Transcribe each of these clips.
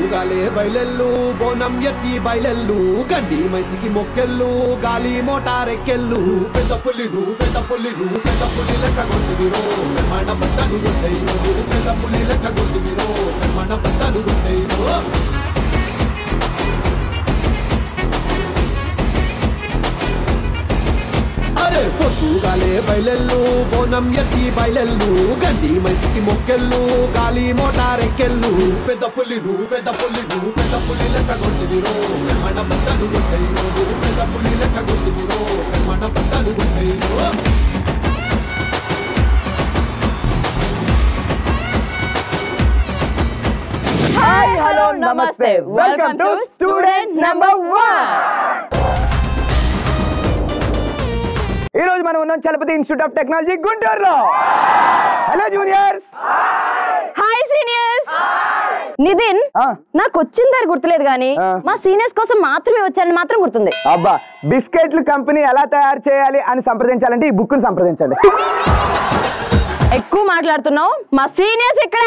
పొద్దుగాలే బయలెల్లు బోనం ఎత్తి బయలెల్లు గడ్డి మైసికి మొక్కెళ్ళు గాలి మోటారెక్కెళ్ళు పెద్ద పుల్లి నువ్వు పెద్ద పుల్లి నువ్వు పెద్ద పుల్లి లెక్క కొట్టుగిరో మన బద్దలు కొట్టేయో పెద్ద పుల్లి లెక్క కొట్టుగిరో మన బద్దలు కొట్టేయో అరే పొద్దుగాలే బయలెల్లు బోనం ఎత్తి బయలెల్లు గడ్డి మైసికి మొక్కెళ్ళు గాలి మోటారెక్కెళ్ళు పెద్ద పుల్లి నువ్వు పెద్ద పుల్లి నువ్వు పెద్ద పుల్లి లెక్క కొట్టుగిరో మన బద్దలు కొట్టేయో పెద్ద పుల్లి లెక్క కొట్టుగిరో మన బద్దలు కొట్టేయో hi hello namaste welcome to student number one ఈ రోజు మనం ఉన్నాం చలపతి ఇన్స్టిట్యూట్ ఆఫ్ టెక్నాలజీ గుంటూరులో hello juniors hi seniors Nitin ఆ. నాకు వచ్చిన దారి గుర్తులేదు కానీ ఆ. మా సీనియర్స్ కోసం మాత్రమే వచ్చానని మాత్రం గుర్తుంది అబ్బా బిస్కెట్లు కంపెనీ ఎలా తయారు చేయాలి అని సంప్రదించాలంటే ఈ బుక్ ని సంప్రదించండి ఎక్కువ మాట్లాడుతున్నావు మా సీనియర్స్ ఇక్కడ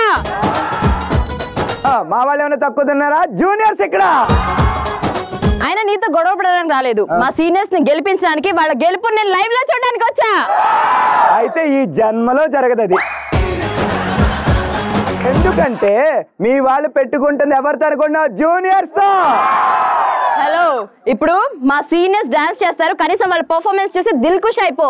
ఆ, మా వాళ్ళు ఏమైనా తక్కువ తిన్నారా జూనియర్స్ ఇక్కడ ఆయన నీతో గొడవ పడడానికి రాలేదు మా సీనియర్స్ ని గెలిపించడానికి వాళ్ళ గెలుపు నేను లైవ్ లో చూడడానికి వచ్చా అయితే ఈ జన్మలో జరగదు అది ఎందుకంటే మీ వాళ్ళు పెట్టుకుంటుంది ఎవరితో అనుకున్నా జూనియర్స్ తో హలో ఇప్పుడు మా సీనియర్స్ డాన్స్ చేస్తారు కనీసం వాళ్ళ పర్ఫార్మెన్స్ చూసి దిల్ ఖుష్ అయిపో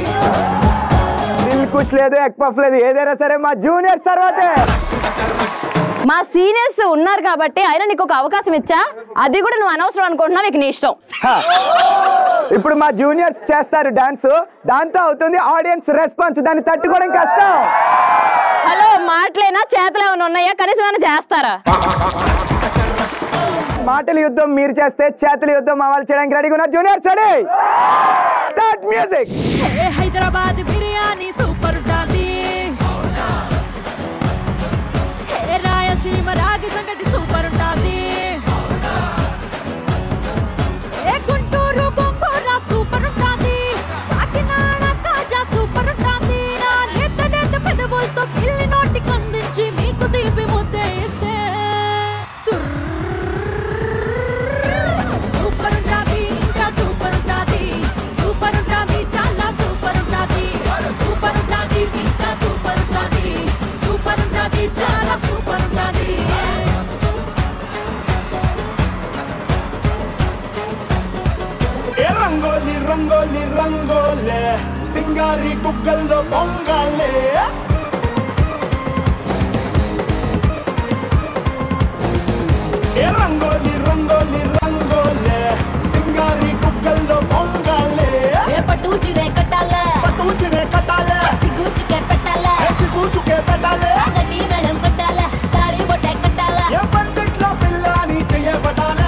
దిల్ కుచ్ లేదు ఎగ్ పఫ్ లేదు ఏదైనా సరే మా జూనియర్స్ తర్వాతే మా సీనియర్స్ ఉన్నారు కాబట్టి ఆయన నీకు ఒక అవకాశం ఇచ్చా అది కూడా నువ్వు అనవసరం అనుకుంటున్నావు ఇక నీ ఇష్టం హా. ఇప్పుడు మా జూనియర్స్ చేస్తారు డాన్స్ దాంతో అవుతుంది ఆడియన్స్ రెస్పాన్స్ దాన్ని తట్టుకోవడం కష్టం హలో మాటలేనా చేతలు ఏమైనా ఉన్నాయా కనీసం ఏమైనా చేస్తారా మాటల యుద్ధం మీరు చేస్తే చేతుల యుద్ధం మా వాళ్ళు చేయడానికి రెడీగా ఉన్నారు జూనియర్స్ రెడీ స్టార్ట్ మ్యూజిక్ ఏ హైదరాబాద్ బిర్యానీ సూపర్ ఉంటుంది ఏ రాయలసీమ రాగి సంగటి సూపర్ ఉంటుంది ఏ గుంటూరు గోంగూర సూపర్ ఉంటుంది కాకినాడ కాజా సూపర్ ఉంటుంది నా లేత లేత పెదవులతో కిల్లి నోటికి అందించి మీకు తీపి ముద్ద ఇస్తే సూపర్ ఉంటుంది ఇంకా సూపర్ ఉంటుంది సూపర్ ఉంటుంది చాలా సూపర్ ఉంటుంది సూపర్ ఉంటుంది ఇంకా సూపర్ ఉంటుంది సూపర్ ఉంటుంది చాలా సూపర్ ఉంటుంది ఏ రంగోలి రంగోలి రంగోలే సింగారి గుగ్గల్లో పొంగాలే ఏ రంగోలి రంగోలి రంగోలే సింగారి గుగ్గల్లో పొంగాలే ఏ పట్టు చిరే కట్టాలే పటూచినే కట్టాలే సిగ్గుచుకే పెట్టాలే ఏసి కూచుకే పెట్టాలే గట్టి మేళం కొట్టాలే తాళి బొట్టే కట్టాలే ఏ పందిట్లో పిల్లని చెయ్యబడాలే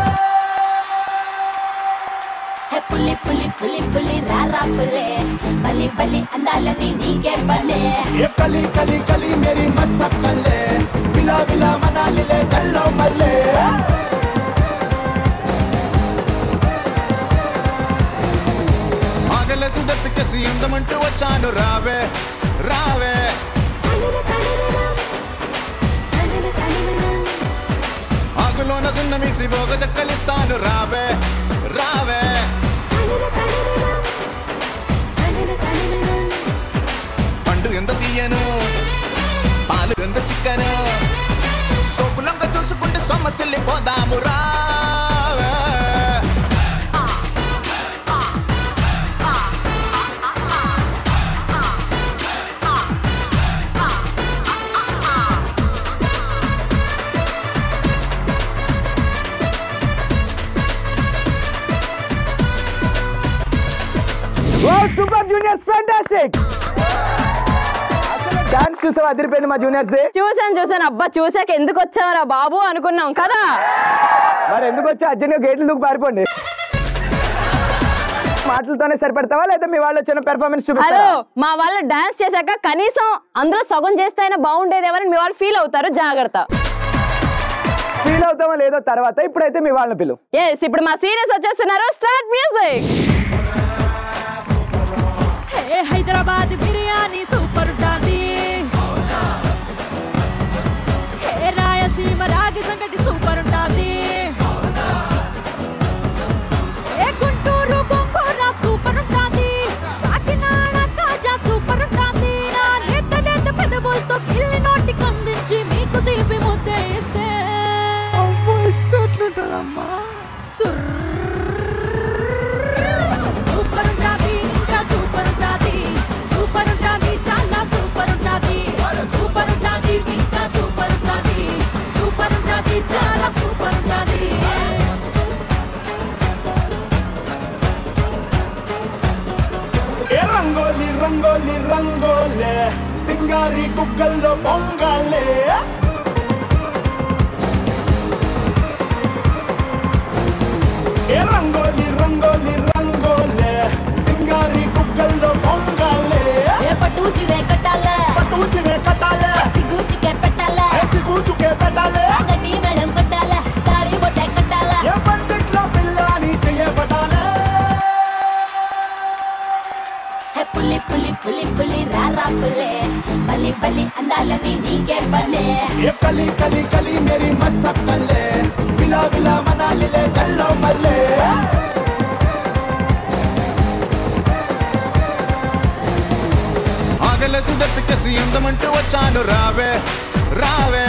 హే పులి పులి పులి పులి రారా పులే బలి బలి అందాలని నీకే బలే ఏ కలి కలి కలి మేరీ మసక్కలే విలా విలా మనాలిలే కల్లో మల్లే ఆగలేసి దప్పికేసి అందమంటూ వచ్చాను రావే రావే ఆకులోన సున్న మీసి బోగ చెక్కలిస్తాను రావే రావే పండు ఎంత తీయను పాలు ఎంత చిక్కను సోకులంక చూసుకుంటే సొమ్మసిల్లి పోదాము రావే సూపర్ జూనియర్స్ ఫ్యాంటాస్టిక్ డాన్స్ చూసావు అదిరిపోయింది మా జూనియర్స్ చూసాను చూసాను అబ్బా చూసాక ఎందుకు వచ్చావరా బాబు అనుకున్నాం కదా మరి ఎందుకు వచ్చి అర్జెంట్గా గేట్లు దూకి పారిపోండి మాటలతోనే సరిపెడతావా లేదా మీ వాళ్ళు వచ్చిన పెర్ఫార్మెన్స్ హలో చూపిస్తారా మా వాళ్ళు డాన్స్ చేశాక కనీసం అందులో సగం చేస్తే అయినా బాగుండేదేమని మీ వాళ్ళు ఫీల్ అవుతారు జాగ్రత్త ఫీల్ అవుతామో లేదో తర్వాత ఇప్పుడైతే మీ వాళ్ళని పిలు ఎస్ ఇప్పుడు మా సీరియస్ వచ్చేస్తున్నారు start music hey Hyderabad biryani super ఉంటుంది హే రాయలసీమ రాగి సంగటి సూపర్ తీపి ముద్దే ఇస్తే సూపర్ ఉంటాది ఇంకా సూపర్ ఉంటాది సూపర్ ఉంటాది చాలా సూపర్ ఉంటాది సూపర్ ఉంటాది ఇంకా సూపర్ ఉంటాది సూపర్ ఉంటాది చాలా సూపర్ ఉంటాది ఏ రంగోలి రంగోలి రంగోలే సింగారి గుగ్గల్లో పొంగాలే ఏ రంగోలి రంగోలి రంగోలే సింగారి గుగ్గల్లో పొంగాలే ఏ పట్టు చిరే కట్టాలే పటూచినే కట్టాలే సిగ్గుచికే పెట్టాలే ఏసి కూచుకే పెట్టాలే గట్టి మేళం కట్టాలే తాళి బొట్టే కట్టాలే ఏ పందిట్లో పిల్లని చెయ్యబడాలే హే పులి పులి పులి పులి రారా పులే బలి బలి అందాలని నీకే బలే ఏ కలి కలి కలి మేరీ మసక్కలే విలా విలా మనాలిలే చల్లో మల్లే ఆగలేసి దప్పికేసి అందమంటూ వచ్చాను రావే రావే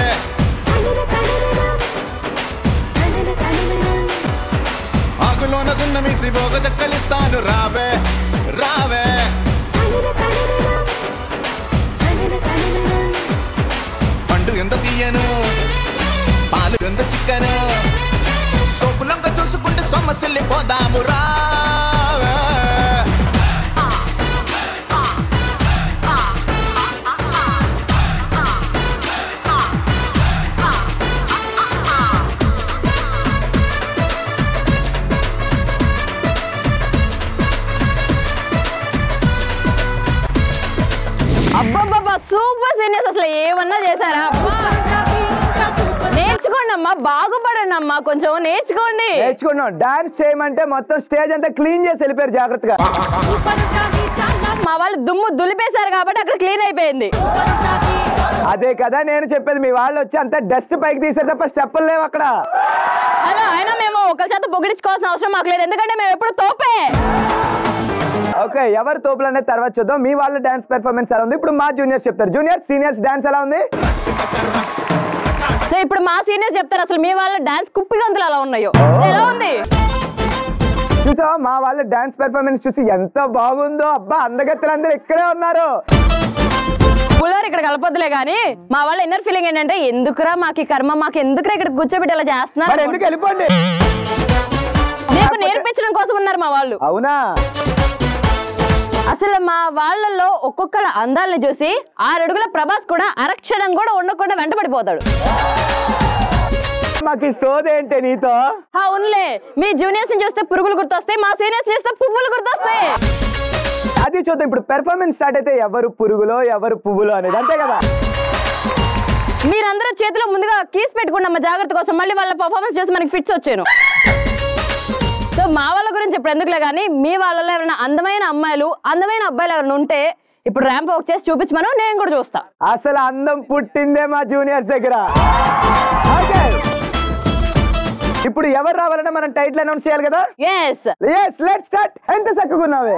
ఆకులోన సున్న మీసి బోగ చెక్కలిస్తాను రావే రావే పండు ఎంత తీయను పాలు ఎంత చిక్కను సోకులంక చూసుకుంటే సొమ్మసిల్లి పోదాము రావే అబ్బబ్బబ్బా సూపర్ సీనియర్స్ అసలు ఏమన్నా చేశారా అబ్బా నేర్చుకోండి అమ్మా బాగుపడండి అమ్మా కొంచెం నేర్చుకోండి నేర్చుకున్నాం డాన్స్ చేయమంటే మొత్తం స్టేజ్ అంతా క్లీన్ చేసి వెళ్ళిపోయారు జాగ్రత్తగా మా వాళ్ళు దుమ్ము దులిపేశారు కాబట్టి అక్కడ క్లీన్ అయిపోయింది అదే కదా నేను చెప్పేది మీ వాళ్ళు వచ్చి అంతా డస్ట్ పైకి తీసారు తప్ప స్టెప్పులు లేవు అక్కడ హలో అయినా మేము ఒకరి చేత పొగిడించుకోవాల్సిన అవసరం మాకు లేదు ఎందుకంటే మేము ఎప్పుడు తోపే ఓకే ఎవరు తోపులు అనేది తర్వాత చూద్దాం మీ వాళ్ళ డాన్స్ పెర్ఫార్మెన్స్ ఎలా ఉంది ఇప్పుడు మా జూనియర్స్ చెప్తారు జూనియర్ సీనియర్స్ డాన్స్ ఎలా ఉంది సో ఇప్పుడు మా సీనియర్స్ చెప్తారు అసలు మీ వాళ్ళ డాన్స్ కుప్పి గంతులు ఎలా ఉన్నాయో ఎలా ఉంది చూసావా మా వాళ్ళ డాన్స్ పెర్ఫార్మెన్స్ చూసి ఎంత బాగుందో అబ్బా అందగత్తెలందరూ ఇక్కడే ఉన్నారు పుల్లారు ఇక్కడ కలపొద్దులే కానీ మా వాళ్ళ ఇన్నర్ ఫీలింగ్ ఏంటంటే ఎందుకురా మాకు ఈ కర్మ మాకు ఎందుకురా ఇక్కడ కూర్చోబెట్టి ఇలా మరి చేస్తున్నారు ఎందుకు వెళ్ళిపోండి నీకు నేర్పించడం కోసం ఉన్నారు మా వాళ్ళు అవునా అసలు మా వాళ్ళల్లో ఒక్కొక్కళ్ళ అందాలని చూసి ఆరడుగుల ప్రభాస్ కూడా అరక్షణం కూడా ఉండకుండా వెంటబడిపోతాడు మాకు ఈ సోదేంటే నీతో అవునులే మీ జూనియర్స్ ని చూస్తే పురుగులు గుర్తొస్తాయి మా సీనియర్స్ చూస్తే పువ్వులు గుర్తొస్తాయి అది చూద్దాం ఇప్పుడు పెర్ఫార్మెన్స్ స్టార్ట్ అయితే ఎవరు పురుగులో ఎవరు పువ్వులో అనేది అంతే కదా మీరందరూ చేతిలో ముందుగా కీస్ పెట్టుకున్న మా జాగ్రత్త కోసం మళ్ళీ వాళ్ళ పర్ఫార్మెన్స్ చేసి మనకి ఫిట్స్ వచ్చాను సో మా వాళ్ళ గురించి ఇప్పుడు ఎందుకులే కానీ మీ వాళ్ళలో ఎవరైనా అందమైన అమ్మాయిలు అందమైన అబ్బాయిలు ఎవరైనా ఉంటే ఇప్పుడు ర్యాంప్ వాక్ చేసి చూపించమను నేను కూడా చూస్తా అసలు అందం పుట్టిందే మా జూనియర్స్ దగ్గర ఓకే ఇప్పుడు ఎవరు రావాలంటే మనం టైటిల్ అనౌన్స్ చేయాలి కదా ఎస్ ఎస్ లెట్ స్టార్ట్ ఎంత చక్కగున్నావే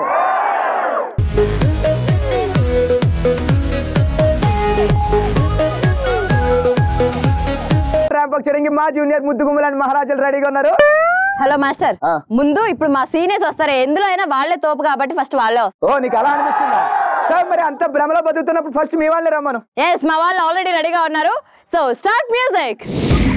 ర్యాంప్ వాక్ చేయడానికి మా జూనియర్ ముద్దు గుమ్మలాంటి మహారాజులు రెడీగా ఉన్నారు హలో మాస్టర్ ఆ. ముందు ఇప్పుడు మా సీనియర్స్ వస్తారు ఎందులో అయినా వాళ్ళే తోపు కాబట్టి ఫస్ట్ వాళ్ళే వస్తారు ఓ నీకు అలా అనిపిస్తుందా సార్ మరి అంత భ్రమలో బతుకుతున్నప్పుడు ఫస్ట్ మీ వాళ్ళే రమ్మను ఎస్ మా వాళ్ళు ఆల్రెడీ రెడీగా ఉన్నారు సో స్టార్ట్ మ్యూజిక్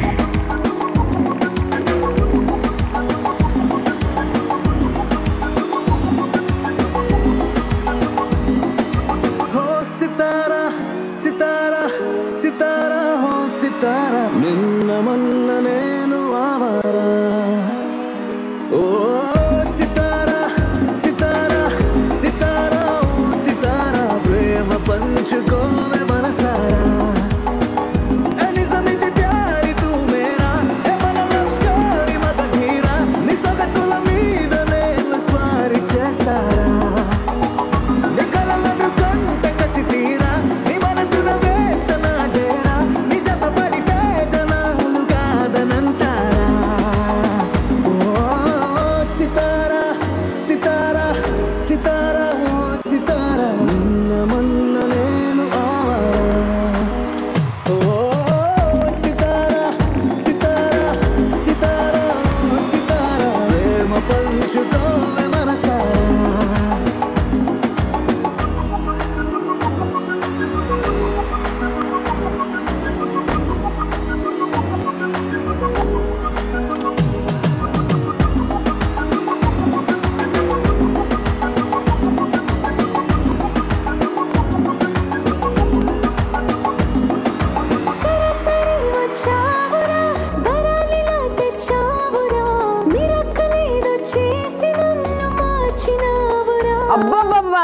హో సితారా సితారా సితారా హో సితారా నిన్న మొన్న నేను ఆవారా ఓ సితారా సితారా సితారా ఓ సితారా ప్రేమ పంచుకోవే మనసారా ఏ నిజమిది ప్యారి తూ మేరా ఏ మన లవ్ స్టోరీ మగ ధీరా నీ సొగసుల మీద నేను స్వారీ చేస్తారా ఎక్కలను కంట కసి తీరా నీ మనసున వేస్తన డేరా నీ జత పడితే జనాలు కాదనంటారా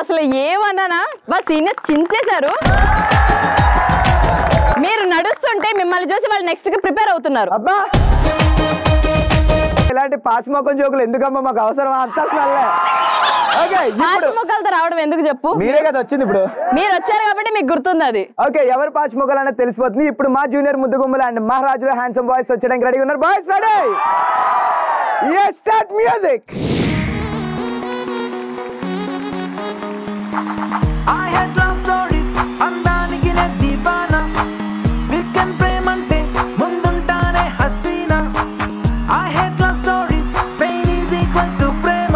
అసలు ఏమన్నానా మా సీనియర్స్ చించేశారు మీరు నడుస్తుంటే మిమ్మల్ని చూసి వాళ్ళు నెక్స్ట్ కి ప్రిపేర్ అవుతున్నారు అబ్బా ఇలాంటి పాచిమొక్కం జోకులు ఎందుకమ్మా మాకు అవసరం అంతా స్మెల్ ఓకే ఇప్పుడు పాచిమొక్కలతో రావడం ఎందుకు చెప్పు మీరే కదా వచ్చింది ఇప్పుడు మీరు వచ్చారు కాబట్టి మీకు గుర్తుంది అది ఓకే ఎవరు పాచిమొక్కలు అనేది తెలిసిపోతుంది ఇప్పుడు మా జూనియర్ ముద్దుగుమ్మలు అండ్ మహారాజుల హ్యాండ్సమ్ బాయ్స్ వచ్చడానికి రెడీ ఉన్నారు boys ready start music I had love stories అందానికి నే దీవానా వీకెండ్ ప్రేమంటే ముందుంటానే Hasina I had love stories pain is equal to Prema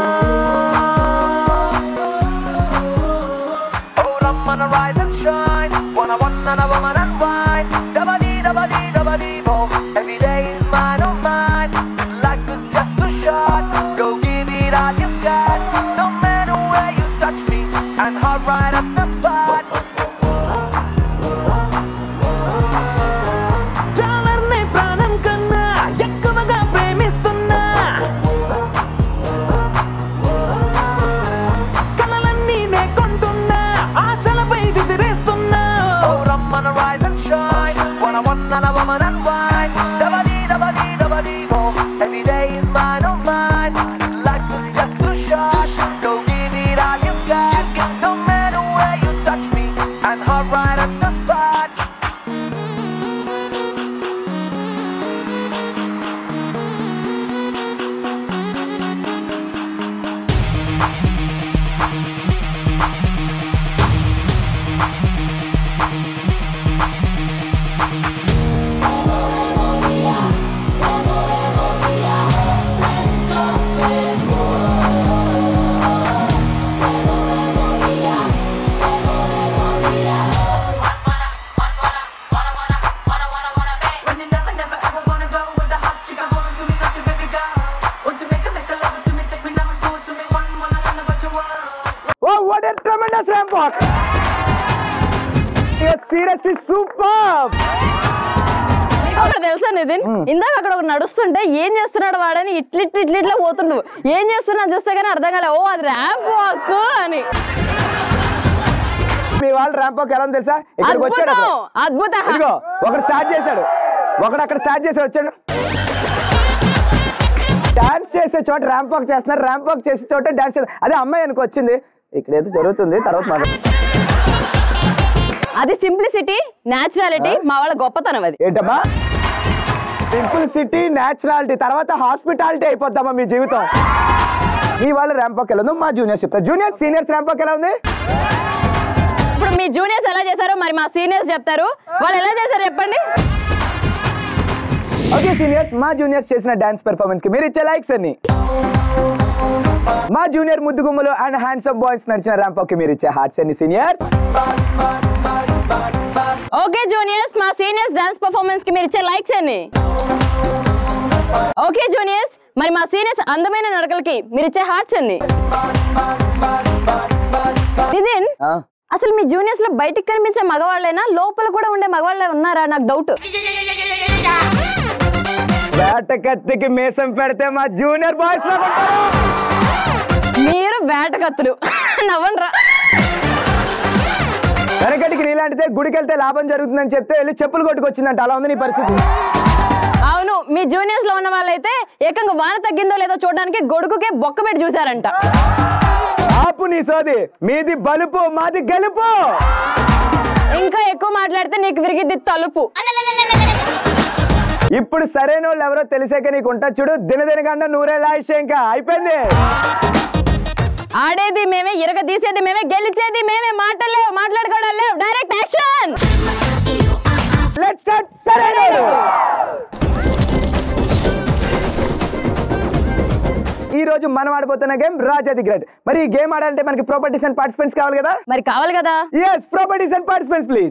Oh Ramana rise and shine Wanna one and a woman and wine Dabba-dee, dabba-dee, dabba-dee, bo Every day is mine, oh mine This life is just too short Go give it all you got No matter where you touch me And hard right at the spot డాలర్నే ప్రాణం కన్నా ఎక్కువగా ప్రేమిస్తున్నా కలలన్నీ నే కొంటున్నా ఆశలపై విదిరేస్తున్నా ఓ రమ్మన రైజ్ అండ్ షైన్ వన వన్న woman and wine dabadi dabadi dabadi bo every day is mine oh mine this life is just too short go give it all you got no matter where you touch me I'm hot right at the spot When you never, never ever wanna go with the hot chick, hold on to me, got you, baby girl. Want to make a, make a love to me, take me number two to me, one, wanna learn about your world. Oh what a tremendous ramp walk seriously super మీకు ఒకటి తెలుసా నితిన్ ఇందాక అక్కడ ఒక నడుస్తుంటే ఏం చేస్తున్నాడు వాడని ఇట్ల ఇట్ల ఇట్ల ఇట్లా పోతుండు ఏం చేస్తున్నా చూస్తే కానీ అర్థం కాలే ఓ అది ర్యాంప్ వాక్ అని మీ వాళ్ళు ర్యాంప్ వాక్ ఎలా ఉంది తెలుసా ఇక్కడికి వచ్చాడు అద్భుతం అతను. అద్భుతం ఇదిగో ఒకడు స్టార్ట్ చేశాడు ఒకడు అక్కడ స్టార్ట్ చేశాడు వచ్చాడు డాన్స్ చేసే చోట ర్యాంప్ వాక్ చేస్తున్నారు ర్యాంప్ వాక్ చేసే చోట డాన్స్ చేస్తారు అదే అమ్మాయి అనుకో వచ్చింది ఇక్కడ ఏదో జరుగుతుంది తర్వాత మాట్లాడు అది సింప్లిసిటీ న్యాచురాలిటీ మా వాళ్ళ గొప్పతనం అది ఏంటమ్మా సింపుల్ సిటీ న్యాచురాలిటీ తర్వాత హాస్పిటాలిటీ అయిపోద్దామా మీ జీవితం మీ వాళ్ళ ర్యాంప్ వాక్ ఎలా ఉంది మా జూనియర్స్ చెప్తారు జూనియర్ సీనియర్స్ ర్యాంప్ వాక్ ఎలా ఉంది ఇప్పుడు మీ జూనియర్స్ ఎలా చేశారో మరి మా సీనియర్స్ చెప్తారు వాళ్ళు ఎలా చేశారు చెప్పండి ఓకే సీనియర్స్ మా జూనియర్స్ చేసిన డాన్స్ పెర్ఫార్మెన్స్ కి మీరు ఇచ్చే లైక్స్ అన్ని మా జూనియర్ ముద్దుగుమ్మలు అండ్ హ్యాండ్సమ్ బాయ్స్ నడిచిన ర్యాంప్ కి మీరు ఇచ్చే హార్ట్స్ అన్ని సీనియర్ ఓకే జూనియర్స్ మా సీనియర్స్ డాన్స్ పర్ఫార్మెన్స్ కి మీరు ఇచ్చే లైక్స్ ఎన్ని ఓకే జూనియర్స్ మరి మా సీనియర్స్ అందమైన నడకలకి మీరు ఇచ్చే హార్ట్స్ ఎన్ని నితిన్ అసలు మీ జూనియర్స్ లో బయటికి కనిపించే మగవాళ్ళైనా లోపల కూడా ఉండే మగవాళ్ళే ఉన్నారా నాకు డౌట్ వేట కత్తికి మేసం పెడితే మా జూనియర్ బాయ్స్ లో ఉంటారు మీరు వేటకత్తులు నవ్వండ్రా వెనకటికి నీలాంటిదే గుడికి వెళ్తే లాభం జరుగుతుందని చెప్తే వెళ్ళి చెప్పులు కొట్టుకొచ్చిందంట అలా ఉంది నీ పరిస్థితి అవును మీ జూనియర్స్ లో ఉన్న వాళ్ళైతే ఏకంగా వాన తగ్గిందో లేదో చూడడానికి గొడుగుకే బొక్క పెట్టి చూసారంట ఆపు నీ సోది మీది బలుపు మాది గెలుపు ఇంకా ఎక్కువ మాట్లాడితే నీకు విరిగిద్ది తలుపు ఇప్పుడు సరైన వాళ్ళు ఎవరో తెలిసాక నీకు ఉంటా చూడు దినదినగండ నూరేళ్ళ ఆయుష్యం ఇంకా అయిపోయింది ఆడేది మేమే ఇరగ తీసేది మేమే గెలిచేది మేమే మాటలేవు మాట్లాడుకోవడం లేవు డైరెక్ట్ యాక్షన్ లెట్స్ స్టార్ట్ సరైన వాళ్ళు. ఈ రోజు మనం ఆడబోతున్న గేమ్ రాజా ది గ్రేట్ మరి ఈ గేమ్ ఆడాలంటే మనకి ప్రాపర్టీస్ అండ్ పార్టిసిపెంట్స్ కావాలి కదా మరి కావాలి కదా yes properties and participants please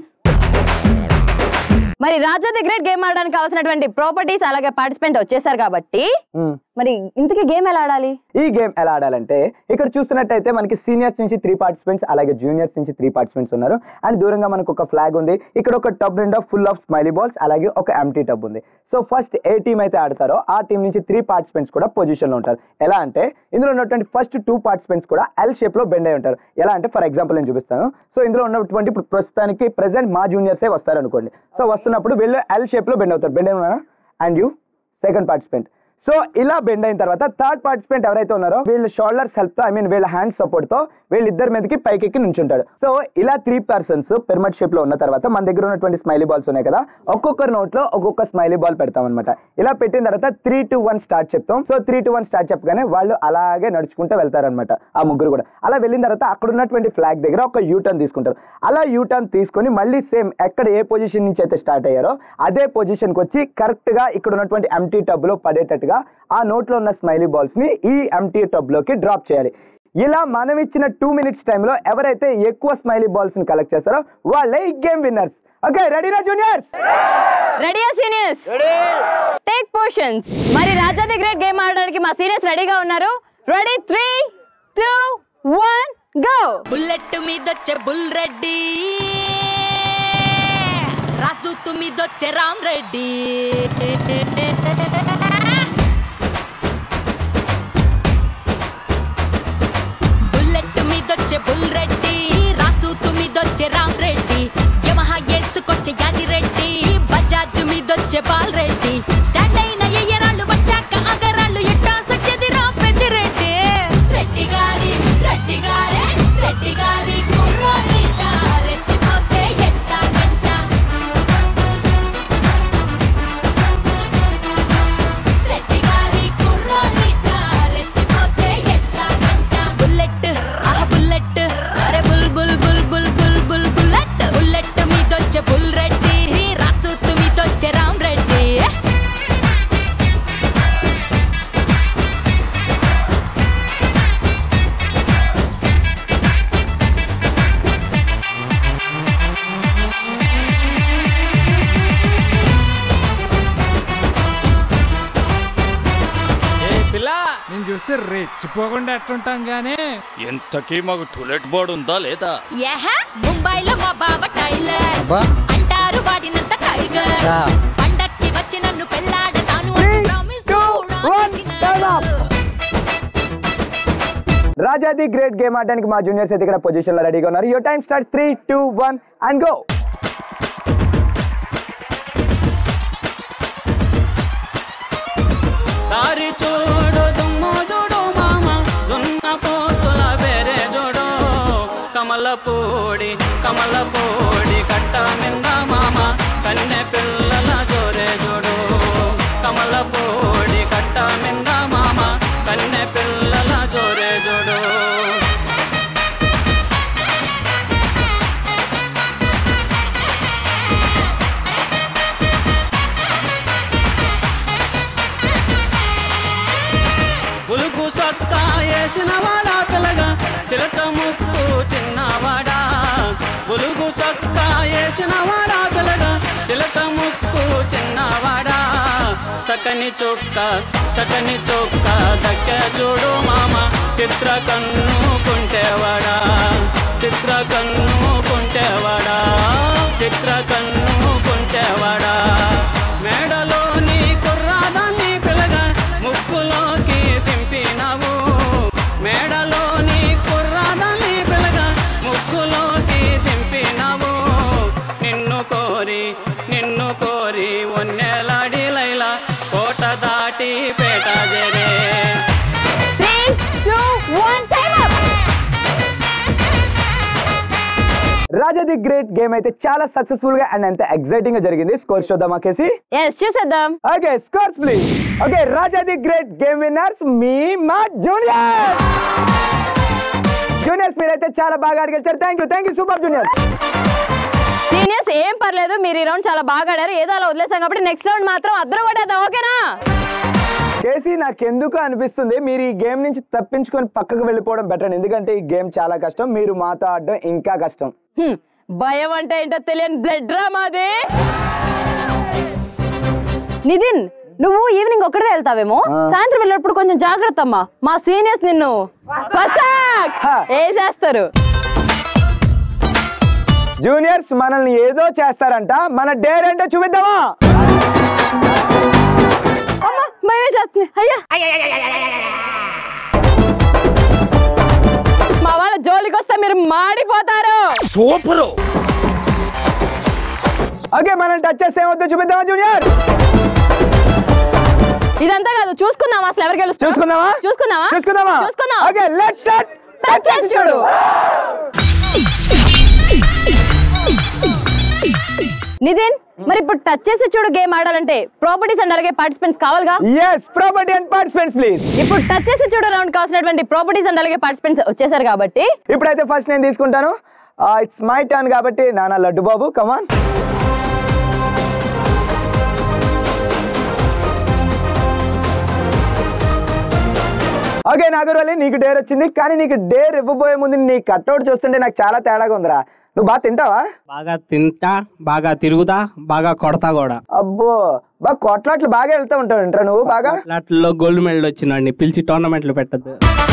మరి రాజా ది గ్రేట్ గేమ్ ఆడడానికి కావాల్సినటువంటి ప్రాపర్టీస్ అలాగే పార్టిసిపెంట్ వచ్చేసారు కాబట్టి మరి ఇంతకీ గేమ్ ఎలా ఆడాలి ఈ గేమ్ ఎలా ఆడాలంటే ఇక్కడ చూస్తున్నట్టయితే మనకి సీనియర్స్ నుంచి త్రీ పార్టిసిపెంట్స్ అలాగే జూనియర్స్ నుంచి త్రీ పార్టిసిపెంట్స్ ఉన్నారు అండ్ దూరంగా మనకు ఒక ఫ్లాగ్ ఉంది ఇక్కడ ఒక టబ్ నిండా ఫుల్ ఆఫ్ స్మైలీ బాల్స్ అలాగే ఒక ఎంటీ టబ్ ఉంది సో ఫస్ట్ ఏ టీం అయితే ఆడతారో ఆ టీం నుంచి త్రీ పార్టిసిపెంట్స్ కూడా పొజిషన్ లో ఉంటారు ఎలా అంటే ఇందులో ఉన్నటువంటి ఫస్ట్ టూ పార్టిసిపెంట్స్ కూడా ఎల్ షేప్ లో బెండ్ అయి ఉంటారు ఎలా అంటే ఫర్ ఎగ్జాంపుల్ నేను చూపిస్తాను సో ఇందులో ఉన్నటువంటి ఇప్పుడు ప్రస్తుతానికి ప్రెసెంట్ మా జూనియర్సే వస్తారు అనుకోండి సో వస్తున్నప్పుడు వీళ్ళు ఎల్ షేప్ లో బెండ్ అవుతారు బెండ్ అయినా and you second participant so ఇలా బెండ్ అయిన తర్వాత థర్డ్ పార్టిసిపెంట్ ఎవరైతే ఉన్నారో వీళ్ళ షోల్డర్స్ హెల్ప్ తో ఐ మీన్ వీళ్ళ హ్యాండ్ సపోర్ట్ తో వీళ్ళిద్దరి మీదకి పైకెక్కి నుంచుంటాడు సో ఇలా త్రీ పర్సన్స్ పిరమిడ్ షేప్ లో ఉన్న తర్వాత మన దగ్గర ఉన్నటువంటి స్మైలీ బాల్స్ ఉన్నాయి కదా ఒక్కొక్కరి నోట్ లో ఒక్కొక్క స్మైలీ బాల్ పెడతాం అనమాట ఇలా పెట్టిన తర్వాత త్రీ టు వన్ స్టార్ట్ చెప్తాం so three two one start చెప్పగానే వాళ్ళు అలాగే నడుచుకుంటూ వెళ్తారనమాట ఆ ముగ్గురు కూడా అలా వెళ్ళిన తర్వాత అక్కడ ఉన్నటువంటి ఫ్లాగ్ దగ్గర ఒక యూ టర్న్ తీసుకుంటారు అలా యూ టర్న్ తీసుకొని మళ్ళీ సేమ్ ఎక్కడ ఏ పొజిషన్ నుంచి అయితే స్టార్ట్ అయ్యారో అదే పొజిషన్కి వచ్చి కరెక్ట్ గా ఇక్కడ ఉన్నటువంటి ఎంటీ టబ్ లో పడేటట్టుగా ఆ నోట్లో ఉన్న స్మైలీ బాల్స్ ని ఈ ఎంటీ టబ్ లోకి డ్రాప్ చేయాలి ఇలా మనం ఇచ్చిన టూ మినిట్స్ టైంలో ఎవరైతే ఎక్కువ స్మైలీ బాల్స్ ని కలెక్ట్ చేస్తారో వాళ్ళే ఈ గేమ్ విన్నర్స్ ఓకే రెడీనా జూనియర్స్ రెడీయా సీనియర్స్ టేక్ పోర్షన్స్ మరి రాజా ది గ్రేట్ గేమ్ ఆడడానికి మా సీనియర్స్ రెడీగా ఉన్నారు ready three two one go bullet మీదొచ్చే బుల్ రెడ్డి రాజదూతు మీదొచ్చే రామ్ రెడ్డి బుల్లెట్ మీదొచ్చే బుల్ రెడ్డి రాజదూతు మీదొచ్చే రామ్ రెడ్డి యమహా ఏసుకొచ్చే యాది రెడ్డి బజాజ్ మీదొచ్చే బాల్ రెడ్డి స్టాండ్ అయిన ఎయ్యరాళ్ళు వచ్చాక అగరాళ్ళు ఎట్టా సత్యది రా పెద్దిరెడ్డి రెడ్డి గారి రెడ్డి గారే రెడ్డి గారి కుర్రోడిట రెచ్చిపోతే ఎట్టా గంట రెడ్డి గారి కుర్రోడిట రెచ్చిపోతే ఎట్టా గంట బుల్లెట్ ఆహ బుల్లెట్ అరే bull bull bull bull bull bull bullet bullet మీదొచ్చే బుల్ రెడ్డి రాతూతు మీదొచ్చే రామ్ రెడ్డి పిల్ల నేను చూస్తే రెచ్చిపోకుండా ఎట్టుంటాం గానీ ఎంతకీ మాకు టూలెట్ బోర్డు ఉందా లేదా యహ ముంబైలో మా బావ టైలర్ అంటారు వాడినంత టైగర్ చా. పండక్కి వచ్చి నన్ను పెళ్ళాడతాను అంటూ promise కూడా చేసినాడు. రాజా ది గ్రేట్ గేమ్ ఆడడానికి మా జూనియర్స్ అయితే ఇక్కడ పొజిషన్ లో రెడీగా ఉన్నారు your time start three two one and go దారి చూడు దుమ్ము చూడు మామ దున్న పోతుల ಬೇರೆ చూడు కమలపూడి కమలపూడి కట్ట మింద మామ కన్నె పిల్లల జోరే చూడు కమలపూడి కట్ట మింద మామ కన్నె పిల్లల జోరే చూడు ఉలుగు సొక్క వేసిన వాడా పిల్లగా చిలక ముక్కు చిన్నవాడా ఉలుగు సొక్క వేసిన వాడా పిల్లగా చిలక ముక్కు చిన్నవాడా చక్కని చొక్క చక్కని చొక్క దక్క చూడు మామ చిత్ర కన్ను కుంటేవాడా చిత్ర కన్ను కుంటేవాడా చిత్ర కన్ను కుంటేవాడా మేడలోని కుర్రాదాన్ని పిల్లగా ముక్కులోకి దింపినావు మేడలోని కుర్రాదాన్ని పిల్లగా ముక్కులోకి దింపినావు నిన్ను కోరి నిన్ను కోరి ఒన్నెలాడి లైలా కోట దాటి పేట జరే three two one time up Raja the great game అయితే చాలా సక్సెస్ఫుల్ గా అండ్ అంత ఎక్సైటింగ్ గా జరిగింది స్కోర్ చూద్దామా కేసి ఎస్ చూసేద్దాం okay scores please okay Raja the great game winners మీ మా జూనియర్ జూనియర్స్ మీరైతే చాలా బాగా అడిగారు thank you thank you super junior seniors ఏం పర్లేదు మీరు ఈ రౌండ్ చాలా బాగా ఆడారు ఏదో అలా వదిలేసాం కాబట్టి నెక్స్ట్ రౌండ్ మాత్రం అద్దరు కొట్టేద్దాం ఓకేనా కేసీ నాకెందుకు అనిపిస్తుంది మీరు ఈ గేమ్ నుంచి తప్పించుకొని పక్కకు వెళ్ళిపోవడం బెటర్ ఎందుకంటే ఈ గేమ్ చాలా కష్టం మీరు మాతో ఆడడం ఇంకా కష్టం హ్మ్, భయం అంటే ఏంటో తెలియని బ్లడ్ డ్రామా అది నితిన్ నువ్వు ఈవినింగ్ ఒక్కడే వెళ్తావేమో ఆ. సాయంత్రం వెళ్ళినప్పుడు కొంచెం జాగ్రత్త అమ్మా మా సీనియర్స్ నిన్ను పసాక్ వేసేస్తారు జూనియర్స్ మనల్ని ఏదో చేస్తారంట మన డేర్ ఏంటో చూపిద్దామా అమ్మా భయం వేసేస్తుంది అయ్యా మా వాళ్ళ జోలికి వస్తే మీరు మాడిపోతారు సూపర్ ఓకే మనం టచ్ చేస్తే ఏమవుతుందో చూపిద్దామా జూనియర్ ఇదంతా కాదు చూసుకుందాం అసలు ఎవరు గెలుస్తారు చూసుకుందామా చూసుకుందామా చూసుకుందామా చూసుకుందాం ఓకే లెట్స్ స్టార్ట్ టచ్ చేసి చూడు నితిన్ మరి ఇప్పుడు టచ్ చేసి చూడు గేమ్ ఆడాలంటే ప్రాపర్టీస్ అండ్ అలాగే పార్టిసిపెంట్స్ కావాలిగా yes property and participants please ఇప్పుడు టచ్ చేసి చూడు రౌండ్ కావాల్సినటువంటి ప్రాపర్టీస్ అండ్ అలాగే పార్టిసిపెంట్స్ వచ్చేసారు కాబట్టి ఇప్పుడైతే ఫస్ట్ నేను తీసుకుంటాను ఇట్స్ మై టర్న్ కాబట్టి నానా లడ్డు బాబు కమాన్ ఓకే నాగర్వల్లి నీకు డేర్ వచ్చింది కానీ నీకు డేర్ ఇవ్వబోయే ముందు నీ కట్అవుట్ చూస్తుంటే నాకు చాలా తేడాగా ఉందిరా నువ్వు బాగా తింటావా బాగా తింటా బాగా తిరుగుతా బాగా కొడతా కూడా అబ్బో బాగా కొట్లాట్లు బాగా వెళ్తా ఉంటావు ఇంట్రా నువ్వు బాగా అట్లలో గోల్డ్ మెడల్ వచ్చినండి పిలిచి టోర్నమెంట్లు పెట్టద్దు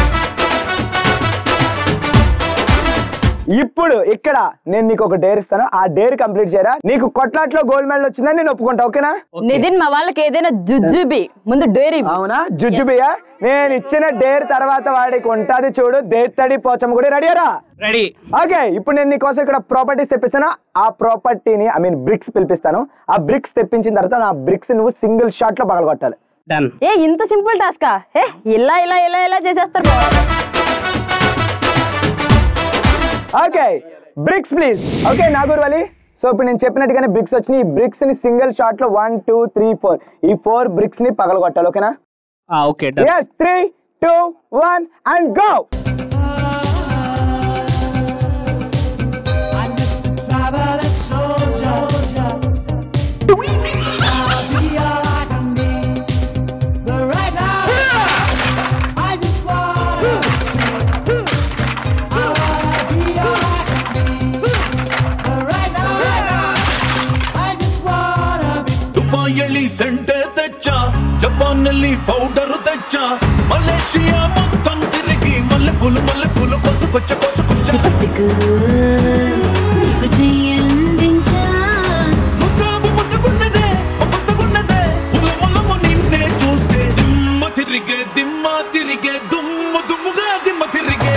ఇప్పుడు ఇక్కడ నేను నీకు ఒక డేర్ ఇస్తాను ఆ డేర్ కంప్లీట్ చేయరా నీకు కొట్లాట్లో గోల్డ్ మెడల్ వచ్చిందని నేను ఒప్పుకుంటా ఓకేనా నితిన్ మా వాళ్ళకి ఏదైనా జుజుబి ముందు డైరీ అవునా జుజుబియా నేను ఇచ్చిన డేర్ తర్వాత వాడికి ఉంటది చూడు దేత్తడి పోచమ్మ కూడా రెడీరా రెడీ ఓకే ఇప్పుడు నేను నీకోసం ఇక్కడ ప్రాపర్టీస్ తెప్పిస్తాను ఆ ప్రాపర్టీని ఐ మీన్ బ్రిక్స్ పిలిపిస్తాను ఆ బ్రిక్స్ తెప్పించిన తర్వాత ఆ బ్రిక్స్ నువ్వు సింగిల్ షాట్ లో పగలగొట్టాలి డన్ ఏ ఇంత సింపుల్ టాస్కా ఏ ఇలా ఇలా ఇలా ఇలా చేసేస్తారు okay bricks please okay Nagoor Vali so ఇప్పుడు నేను చెప్పినట్టుగానే బ్రిక్స్ వచ్చినాయి ఈ బ్రిక్స్ ని సింగిల్ షాట్ లో వన్ టూ త్రీ ఫోర్ ఈ ఫోర్ బ్రిక్స్ ని పగలగొట్టాలి ఓకేనా okay done yes three two one and go Traveling soldier. I'll be all I can be. But right now, I just wanna, I wanna be all I can be. But right now, I just wanna be. ದುಬಾಯಲ್ಲಿ ಸೆಂಟೆ ತೆಚ್ಚ ಜಪಾನಲ್ಲಿ powder ತೆಚ್ಚ Malaysia మొత్తం తిరిగి మల్లె పూలు మల్లె పూలు కొసుకొచ్చ కొసుకొచ్చ నీకు చెయ్యందించా ముస్తాబు ముట్టుకున్నదే ముట్టుకున్నదే ముల ములము నిన్నే చూస్తే దిమ్మ తిరిగే దిమ్మ తిరిగే దుమ్ము దుమ్ముగా దిమ్మ తిరిగే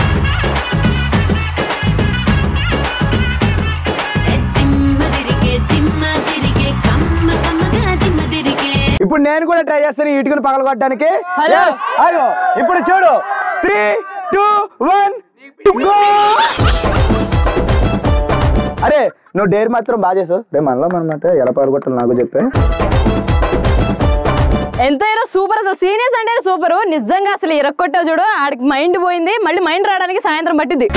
తిమ్మ తిరిగే తిమ్మ తిరిగే కమ్మ కమ్మగా తిమ్మ తిరిగే ఇప్పుడు నేను కూడా ట్రై చేస్తాను ఈ ఇటుకను పగలగొట్టడానికి హలో. Yes, అయ్యో ఇప్పుడు చూడు త్రీ టూ వన్ అరే నువ్వు డేర్ మాత్రం బాగా చేసావు రే మనలో అనమాట ఎలా పగలగొట్టాలి నాకు చెప్పే ఎంతైనా సూపర్ అసలు సీనియర్స్ అంటే సూపర్ నిజంగా అసలు ఇరక్కొట్టావు చూడు ఆడికి మైండ్ పోయింది మళ్ళీ మైండ్ రావడానికి సాయంత్రం పట్టింది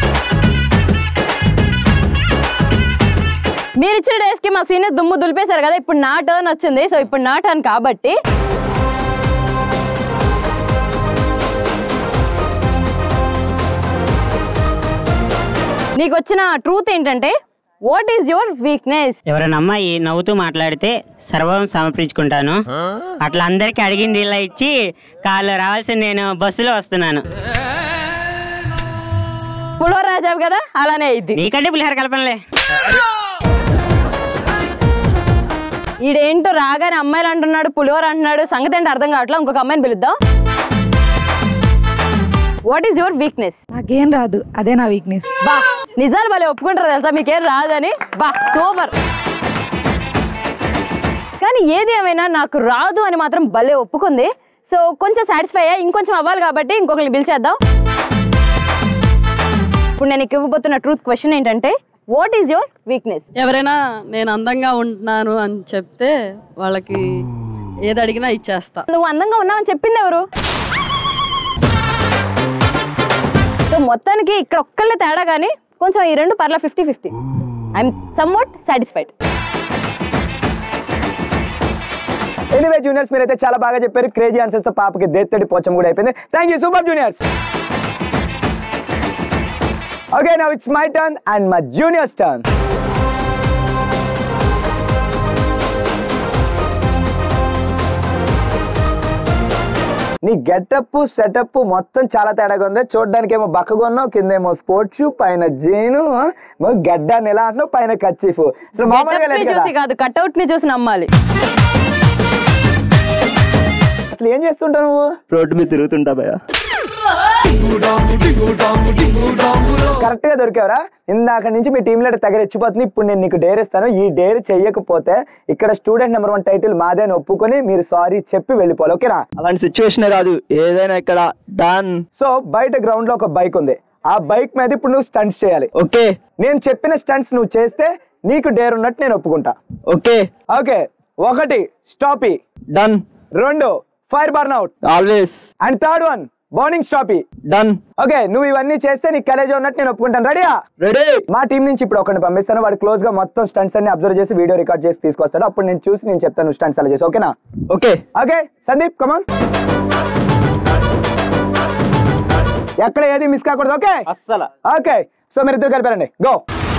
మీరు ఇచ్చిన డేస్ కి మా సీనియర్ దుమ్ము దులిపేశారు కదా ఇప్పుడు నా టర్న్ వచ్చింది సో ఇప్పుడు నా టర్న్ కాబట్టి నీకు వచ్చిన ట్రూత్ ఏంటంటే వాట్ ఈస్ యువర్ వీక్నెస్ ఎవరైనా అమ్మాయి నవ్వుతూ మాట్లాడితే సర్వం సమర్పించుకుంటాను అట్లా అందరికి అడిగింది ఇలా ఇచ్చి కాళ్ళు రావాల్సిన నేను బస్సులో వస్తున్నాను పులిహోర రాజావు కదా అలానే అయింది నీకంటే పులిహార కలపనలే ఈడేంటో రాగానే అమ్మాయిలు అంటున్నాడు పులిహోర అంటున్నాడు సంగతి ఏంటో అర్థం కావట్లేదు ఇంకొక అమ్మాయిని పిలుద్దాం వాట్ ఈస్ యువర్ వీక్నెస్ నాకేం రాదు అదే నా వీక్నెస్ బా నిజాలు భలే ఒప్పుకుంటారు తెలుసా మీకేం రాదని బా సూపర్ కానీ ఏది ఏమైనా నాకు రాదు అని మాత్రం భలే ఒప్పుకుంది సో కొంచెం సాటిస్ఫై అయ్యా ఇంకొంచెం అవ్వాలి కాబట్టి ఇంకొకరిని పిలిచేద్దాం ఇప్పుడు నేను ఇవ్వబోతున్న ట్రూత్ క్వశ్చన్ ఏంటంటే వాట్ ఈస్ యువర్ వీక్నెస్ ఎవరైనా నేను అందంగా ఉంటున్నాను అని చెప్తే వాళ్ళకి ఏది అడిగినా ఇచ్చేస్తా నువ్వు అందంగా ఉన్నావని చెప్పింది ఎవరు సో మొత్తానికి ఇక్కడ ఒక్కళ్ళే తేడా కానీ కొంచెం ఈ రెండు పర్ల fifty fifty I'm somewhat satisfied anyway juniors మీరైతే చాలా బాగా చెప్పారు క్రేజీ ఆన్సర్స్ తో పాపకి దేత్తడి పోచం కూడా అయిపోయింది thank you super juniors okay now it's my turn and my juniors turn నీ గెటప్ సెటప్ మొత్తం చాలా తేడాగా ఉంది చూడడానికి ఏమో బక్కగా ఉన్నావు కింద ఏమో స్పోర్ట్స్ షూ పైన జీను గడ్డ నెల అంటున్నావు పైన కచ్చిఫ్ అసలు మామూలుగా Getup ని లేదు కదా చూసి కాదు కట్అవుట్ ని చూసి నమ్మాలి అసలు ఏం చేస్తుంటావు నువ్వు రోడ్డు మీద తిరుగుతుంటా భయ కరెక్ట్ గా దొరికావరా ఇందాక నుంచి మీ టీం లీడర్ తెగ రెచ్చిపోతుంది ఇప్పుడు నేను నీకు డేర్ ఇస్తాను ఈ డేర్ చెయ్యకపోతే ఇక్కడ స్టూడెంట్ నెంబర్ వన్ టైటిల్ మాదే అని ఒప్పుకొని మీరు సారీ చెప్పి వెళ్ళిపోవాలి ఓకేనా అలాంటి సిచ్యువేషన్ రాదు ఏదైనా ఇక్కడ డన్ సో బయట గ్రౌండ్ లో ఒక బైక్ ఉంది ఆ బైక్ మీద ఇప్పుడు నువ్వు స్టంట్స్ చేయాలి ఓకే నేను చెప్పిన స్టంట్స్ నువ్వు చేస్తే నీకు డేర్ ఉన్నట్టు నేను ఒప్పుకుంటా ఓకే ఓకే ఒకటి స్టాపీ డన్ రెండు fire burn out always and third one bouncing స్టాపీ డన్ ఓకే నువ్వు ఇవన్నీ చేస్తే నీకు కలేజ్ ఉన్నట్టు నేను ఒప్పుకుంటాను రెడీయా రెడీ మా టీం నుంచి ఇప్పుడు ఒకరిని పంపిస్తాను వాడు క్లోజ్ గా మొత్తం స్టంట్స్ అన్ని అబ్జర్వ్ చేసి వీడియో రికార్డ్ చేసి తీసుకొస్తాడు అప్పుడు నేను చూసి నేను చెప్తాను స్టంట్స్ అలా చేసి ఓకేనా ఓకే ఓకే సందీప్ కమాన్ ఎక్కడ ఏది మిస్ కాకూడదు ఓకే అస్సలు ఓకే సో మీరు ఇద్దరు కలిపారండి గో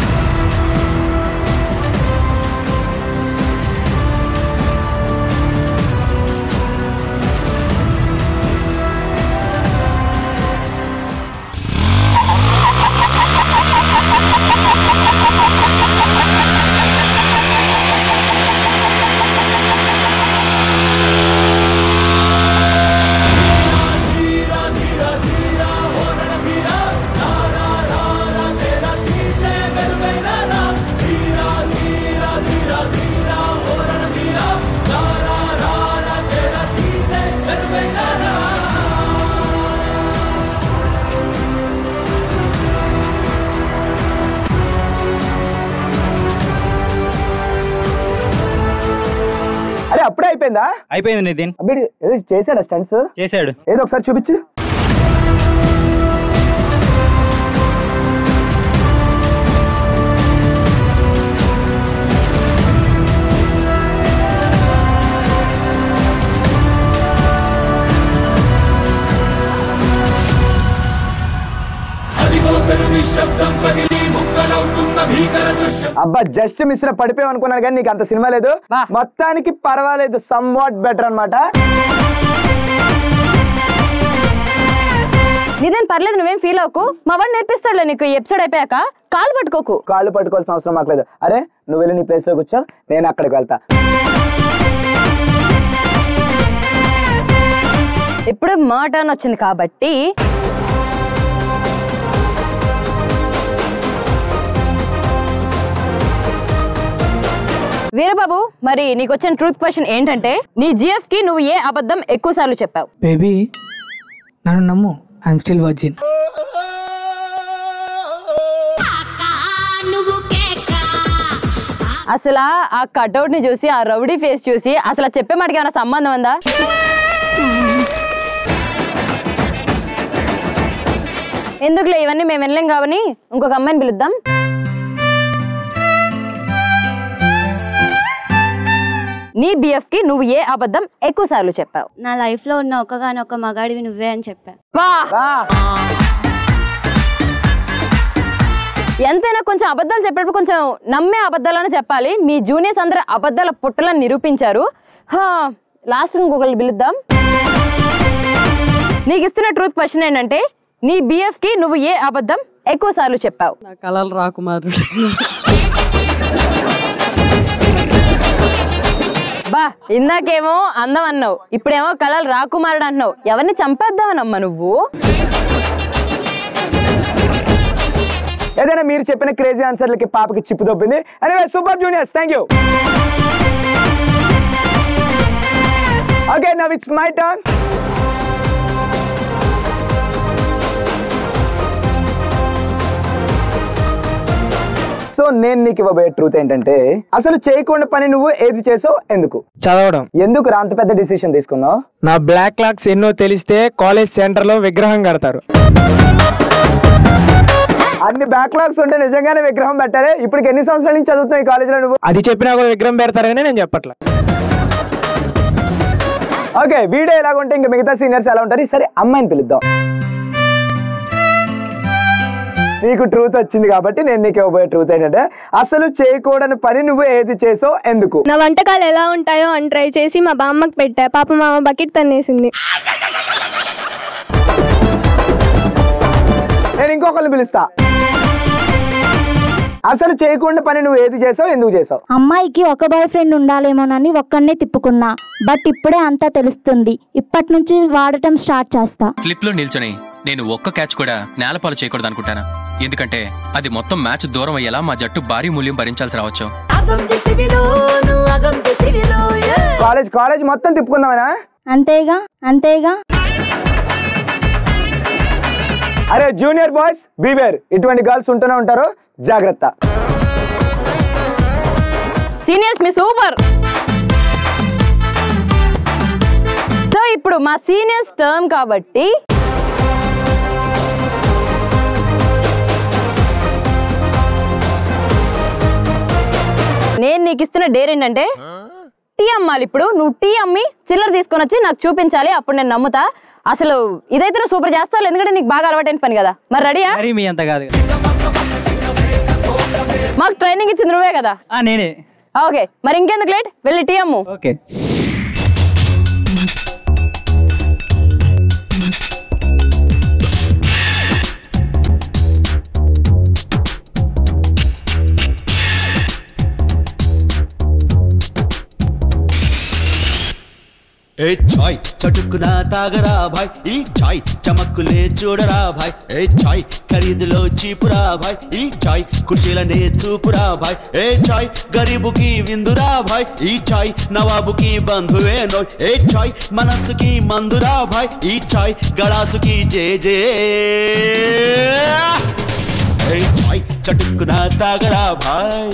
అరే అప్పుడే అయిపోయిందా అయిపోయింది నితిన్ అబ్బిడి ఏదో చేశాడా స్టంట్స్ చేశాడు ఏదో ఒకసారి చూపించు అబ్బా జస్ట్ మిస్ పడిపోయావు అనుకున్నాను కానీ నీకు అంత సినిమా లేదు మొత్తానికి పర్వాలేదు సమ్ వాట్ బెటర్ అనమాట నిదేం పర్లేదు నువ్వేం ఫీల్ అవ్వకు మా వాడు నేర్పిస్తాడులే నీకు ఈ ఎపిసోడ్ అయిపోయాక కాలు పట్టుకోకు కాళ్ళు పట్టుకోవాల్సిన అవసరం మాకు లేదు అరే నువ్వు వెళ్ళి నీ ప్లేస్ లో కూర్చో నేను అక్కడికి వెళ్తా ఇప్పుడు మా టర్న్ వచ్చింది కాబట్టి వీరబాబు మరి నీకు వచ్చిన ట్రూత్ క్వశ్చన్ ఏంటంటే నీ జిఎఫ్ కి నువ్వు ఏ అబద్ధం ఎక్కువ సార్లు చెప్పావు బేబీ నన్ను నమ్ము ఐఎమ్ స్టిల్ వర్జిన్ అసలు ఆ కట్అవుట్ ని చూసి ఆ రౌడీ ఫేస్ చూసి అసలు ఆ చెప్పే మాటకి ఏమైనా సంబంధం ఉందా ఎందుకులే ఇవన్నీ మేము వినలేం కావని ఇంకొక అమ్మాయిని పిలుద్దాం నీ బిఎఫ్ కి నువ్వు ఏ అబద్ధం ఎక్కువ సార్లు చెప్పావు నా లైఫ్ లో ఉన్న ఒక్కగానొక్క మగాడివి నువ్వే అని చెప్పా ఎంతైనా కొంచెం అబద్ధాలు చెప్పేటప్పుడు కొంచెం నమ్మే అబద్ధాలని చెప్పాలి మీ జూనియర్స్ అందరూ అబద్ధాల పుట్టలని నిరూపించారు లాస్ట్ ఇంకొకళ్ళు పిలుద్దాం నీకు ఇస్తున్న ట్రూత్ క్వశ్చన్ ఏంటంటే నీ బిఎఫ్ కి నువ్వు ఏ అబద్ధం ఎక్కువ సార్లు చెప్పావు నా కలలు రాకుమారుడు బా ఇందాకేమో అందం అన్నావు ఇప్పుడేమో కలలు రాకుమారుడు అంటున్నావు ఎవరిని చంపేద్దామనమ్మా నువ్వు ఏదైనా మీరు చెప్పిన క్రేజీ ఆన్సర్లకి పాపకి చిప్పు దొబ్బింది anyway super juniors thank you okay now it's my turn so నేను నీకు ఇవ్వబోయే ట్రూత్ ఏంటంటే అసలు చేయకుండా పని నువ్వు ఏది చేసావు ఎందుకు చదవడం ఎందుకు రా అంత పెద్ద డిసిషన్ తీసుకున్నావు నా బ్లాక్ క్లాక్స్ ఎన్నో తెలిస్తే కాలేజ్ సెంటర్ లో విగ్రహం కడతారు అన్ని బ్యాక్లాగ్స్ ఉంటే నిజంగానే విగ్రహం పెట్టాలి ఇప్పుడు ఎన్ని సంవత్సరాల నుంచి చదువుతున్నావు ఈ కాలేజీలో నువ్వు అది చెప్పినా కూడా విగ్రహం పెడతారని నేను చెప్పట్లా ఓకే వీడియో ఎలాగ ఉంటే ఇంకా మిగతా సీనియర్స్ ఎలా ఉంటారు సరే అమ్మాయిని పిలుద్దాం నీకు ట్రూత్ వచ్చింది కాబట్టి నేను నీకు ఇవ్వబోయే ట్రూత్ ఏంటంటే అసలు చేయకూడని పని నువ్వు ఏది చేసావు ఎందుకు నా వంటకాలు ఎలా ఉంటాయో అని ట్రై చేసి మా బామ్మకి పెట్టా పాప మా బకెట్ తన్నేసింది నేను ఇంకొకరిని పిలుస్తా అసలు చేయకుండా పని నువ్వు ఏది చేసావు ఎందుకు చేసావు అమ్మాయికి ఒక బాయ్ ఫ్రెండ్ ఉండాలేమోనని ఒక్కడనే తిప్పుకున్నా బట్ ఇప్పుడే అంతా తెలుస్తుంది ఇప్పటి నుంచి వాడటం స్టార్ట్ చేస్తా స్లిప్ లో నిల్చొని నేను ఒక్క క్యాచ్ కూడా నేలపాలు చేయకూడదు అనుకుంటాను ఎందుకంటే అది మొత్తం మ్యాచ్ దూరం అయ్యేలా మా జట్టు భారీ మూల్యం భరించాల్సి రావచ్చు కాలేజ్ కాలేజ్ మొత్తం తిప్పుకుందామనా అంతేగా అంతేగా అరే జూనియర్ బాయ్స్ బీవేర్ ఇటువంటి గర్ల్స్ ఉంటూనే ఉంటారు జాగ్రత్త సీనియర్స్ మీ సూపర్ సో ఇప్పుడు మా సీనియర్స్ టర్మ్ కాబట్టి నేను నీకు ఇస్తున్న డేర్ ఏంటంటే టీ అమ్మాలి ఇప్పుడు నువ్వు టీ అమ్మి చిల్లర తీసుకొని వచ్చి నాకు చూపించాలి అప్పుడు నేను నమ్ముతా అసలు ఇదైతే నువ్వు సూపర్ చేస్తావు ఎందుకంటే నీకు బాగా అలవాటైన పని కదా మరి రెడీయా మరి మీ అంత కాదు మాకు ట్రైనింగ్ ఇచ్చింది నువ్వే కదా ఆ, నేనే ఓకే మరి ఇంకెందుకు లేట్ వెళ్ళి టీ అమ్ము ఓకే ఏ చాయ్ చటుక్కున తాగరా భాయ్ ఈ చాయ్ చమక్కులే చూడరా భాయ్ ఏ చాయ్ ఖరీదులో చీపురా భాయ్ ఈ చాయ్ ఖుషీలనే చూపురా భాయ్ ఏ చాయ్ గరీబుకి విందురా భాయ్ ఈ చాయ్ నవాబుకి బంధువే నోయ్ ఏ చాయ్ మనస్సుకి మందురా భాయ్ ఈ చాయ్ గళాసుకి జే జే ఏ చాయ్ చటుక్కున తాగరా భాయ్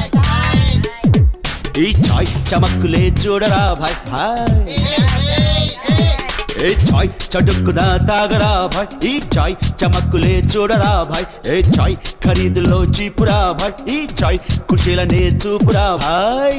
ఈ చాయ్ చమక్కులే చూడరా భాయ్ భాయ్ ఏ చాయ్ చటుక్కున తాగరా భాయ్ ఈ చాయ్ చమక్కులే చూడరా భాయ్ ఏ చాయ్ ఖరీదులో చీపురా భాయ్ ఈ చాయ్ ఖుషీలనే చూపురా భాయ్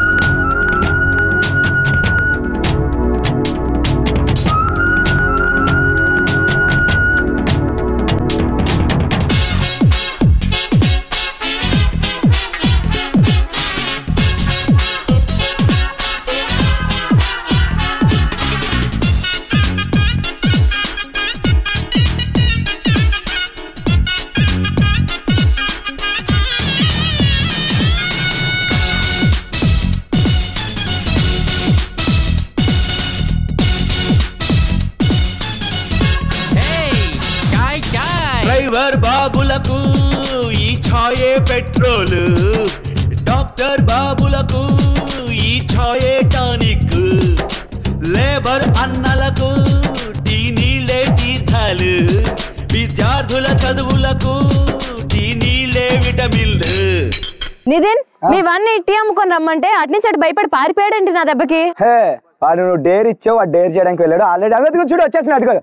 డ్రైవర్ బాబులకు ఈ ఛాయే పెట్రోల్ డాక్టర్ బాబులకు ఈ ఛాయే టానిక్ లేబర్ అన్నలకు టీ నీళ్ళే తీర్థాలు విద్యార్థుల చదువులకు టీ నీళ్ళే విటమిన్లు నితిన్ మీవన్నీ టీ అమ్ముకొని రమ్మంటే అట్నుంచి అటు భయపడి పారిపోయాడండి నా దెబ్బకి హే వాడు నువ్వు డేర్ ఇచ్చావు ఆ డేర్ చేయడానికి వెళ్ళాడు ఆల్రెడీ అగతిగా చూడు వచ్చేసినట్టు కదా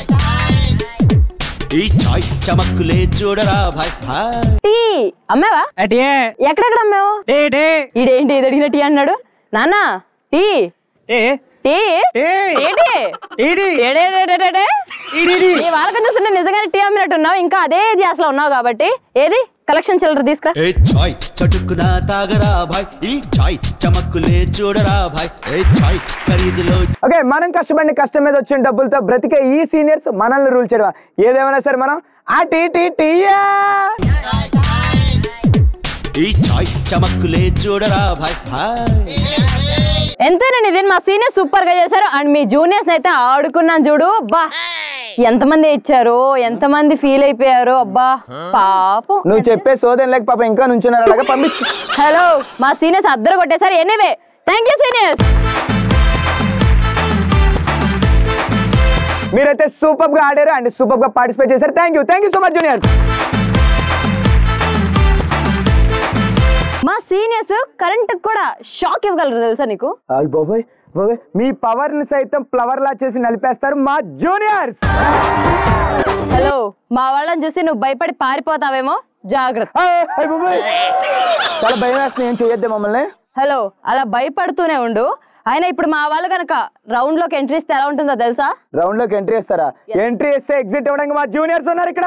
ఈ చాయ్ చమక్కులే చూడరా భాయ్ భాయ్ టీ అమ్మావా ఎక్కడెక్కడ అమ్మావు ఈడేంటి ఇది అడిగిన టీ అన్నాడు నాన్న టీ టీ టీ ఏంటి ఈ వాళ్ళకం చూస్తుంటే నిజంగానే టీ అమ్మినట్టున్నావు ఇంకా అదే ధ్యాసలో ఉన్నావు కాబట్టి ఏది కలెక్షన్ చిల్లర తీసుకురా ఏ చాయ్ చటుక్కున తాగరా భాయ్ ఈ చాయ్ చమక్కులే చూడరా భాయ్ ఏ చాయ్ ఖరీదులో ఓకే మనం కష్టపడిన కష్టం మీద వచ్చిన డబ్బులతో బ్రతికే ఈ సీనియర్స్ మనల్ని రూల్ చేయడం ఏదేమైనా సరే మనం ఆ టీ టీ టీయా ఈ చాయ్ చమక్కులే చూడరా భాయ్ భాయ్ ఎంతైనా నితిన్ మా సీనియర్ సూపర్ గా చేశారు అండ్ మీ జూనియర్స్ అయితే ఆడుకున్నాను చూడు బా ఎంతమంది ఇచ్చారో ఎంతమంది ఫీల్ అయిపోయారో అబ్బా పాపం నువ్వు చెప్పే సోదం లేక పాప ఇంకా నుంచున్నారు అలాగా పంపించు హలో మా సీనియర్స్ అద్దరు కొట్టేశారు ఎనీవే థ్యాంక్ యూ సీనియర్స్ మీరైతే సూపర్ గా ఆడారు అండ్ సూపర్ గా పార్టిసిపేట్ చేశారు thank you thank you so much junior మా సీనియర్స్ కరెంట్ కూడా షాక్ ఇవ్వగలరు తెలుసా నీకు అయ్య బాబాయ్ బాబాయ్ మీ పవర్ ని సైతం ఫ్లవర్ లా చేసి నలిపేస్తారు మా జూనియర్స్ హలో మా వాళ్ళని చూసి నువ్వు భయపడి పారిపోతావేమో జాగ్రత్త చాలా భయం వేస్తుంది ఏం చేయొద్దు మమ్మల్ని హలో అలా భయపడుతూనే ఉండు అయినా ఇప్పుడు మా వాళ్ళు కనుక రౌండ్ లోకి ఎంట్రీ ఇస్తే ఎలా ఉంటుందో తెలుసా రౌండ్ లోకి ఎంట్రీ ఇస్తారా ఎంట్రీ ఇస్తే ఎగ్జిట్ అవ్వడానికి మా జూనియర్స్ ఉన్నారు ఇక్కడ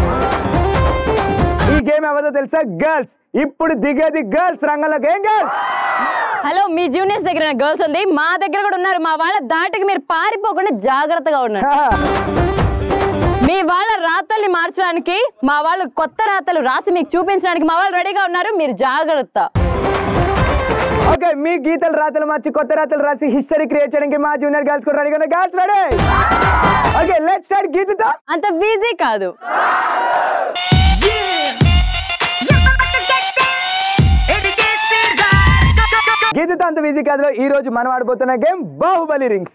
ఈ గేమ్ ఎవరిదో తెలుసా గర్ల్స్ ఇప్పుడు దిగేది గర్ల్స్ రంగంలోకి ఏం గర్ల్స్ హలో మీ జూనియర్స్ దగ్గర గర్ల్స్ ఉంది మా దగ్గర కూడా ఉన్నారు మా వాళ్ళ దాటికి మీరు పారిపోకుండా జాగ్రత్తగా ఉన్నారు మీ వాళ్ళ రాతల్ని మార్చడానికి మా వాళ్ళు కొత్త రాతలు రాసి మీకు చూపించడానికి మా వాళ్ళు రెడీగా ఉన్నారు మీరు జాగ్రత్త ఓకే మీ గీతలు రాతలు మార్చి కొత్త రాతలు రాసి హిస్టరీ క్రియేట్ చేయడానికి మా జూనియర్ గర్ల్స్ కూడా ready girls ready okay let's start గీతతో అంత బిజీ కాదు గీతతో అంత బిజీ కాదులో ఈ రోజు మనం ఆడబోతున్న గేమ్ బాహుబలి రింగ్స్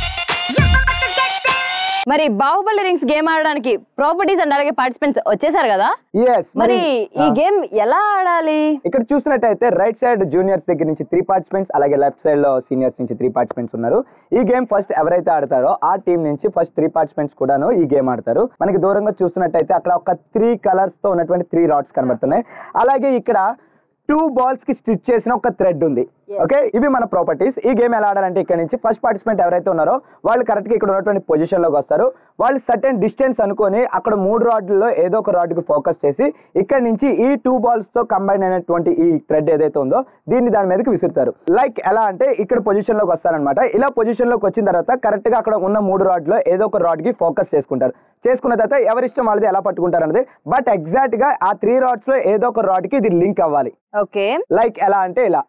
మరి బాహుబలి రింగ్స్ గేమ్ ఆడడానికి ప్రాపర్టీస్ అండ్ అలాగే పార్టిసిపెంట్స్ వచ్చేసారు కదా ఎస్ మరి ఈ గేమ్ ఎలా ఆడాలి ఇక్కడ చూసినట్టయితే రైట్ సైడ్ జూనియర్స్ దగ్గర నుంచి త్రీ పార్టిసిపెంట్స్ అలాగే లెఫ్ట్ సైడ్ లో సీనియర్స్ నుంచి త్రీ పార్టిసిపెంట్స్ ఉన్నారు ఈ గేమ్ ఫస్ట్ ఎవరైతే ఆడతారో ఆ టీం నుంచి ఫస్ట్ త్రీ పార్టిసిపెంట్స్ కూడాను ఈ గేమ్ ఆడతారు మనకి దూరంగా చూస్తున్నట్టయితే అక్కడ ఒక త్రీ కలర్స్ తో ఉన్నటువంటి త్రీ రాడ్స్ కనబడుతున్నాయి అలాగే ఇక్కడ టూ బాల్స్ కి స్టిచ్ చేసిన ఒక థ్రెడ్ ఉంది ఓకే ఇవి మన ప్రాపర్టీస్ ఈ గేమ్ ఎలా ఆడాలంటే ఇక్కడ నుంచి ఫస్ట్ పార్టిసిపెంట్ ఎవరైతే ఉన్నారో వాళ్ళు కరెక్ట్ గా ఇక్కడ ఉన్నటువంటి పొజిషన్ లోకి వస్తారు వాళ్ళు సర్టెన్ డిస్టెన్స్ అనుకొని అక్కడ మూడు రాడ్లలో ఏదో ఒక రాడ్ కి ఫోకస్ చేసి ఇక్కడ నుంచి ఈ టూ బాల్స్ తో కంబైన్ అయినటువంటి ఈ థ్రెడ్ ఏదైతే ఉందో దీన్ని దాని మీదకి విసురుతారు లైక్ ఎలా అంటే ఇక్కడ పొజిషన్ లోకి వస్తారనమాట ఇలా పొజిషన్ లోకి వచ్చిన తర్వాత కరెక్ట్ గా అక్కడ ఉన్న మూడు రాడ్ లో ఏదో ఒక రాడ్ కి ఫోకస్ చేసుకుంటారు చేసుకున్న తర్వాత ఎవరిష్టం వాళ్ళది ఎలా పట్టుకుంటారు అనేది బట్ ఎగ్జాక్ట్ గా ఆ త్రీ రాడ్స్ లో ఏదో ఒక రాడ్ కి ఇది లింక్ అవ్వాలి ఓకే లైక్ ఎలా అంటే ఇలా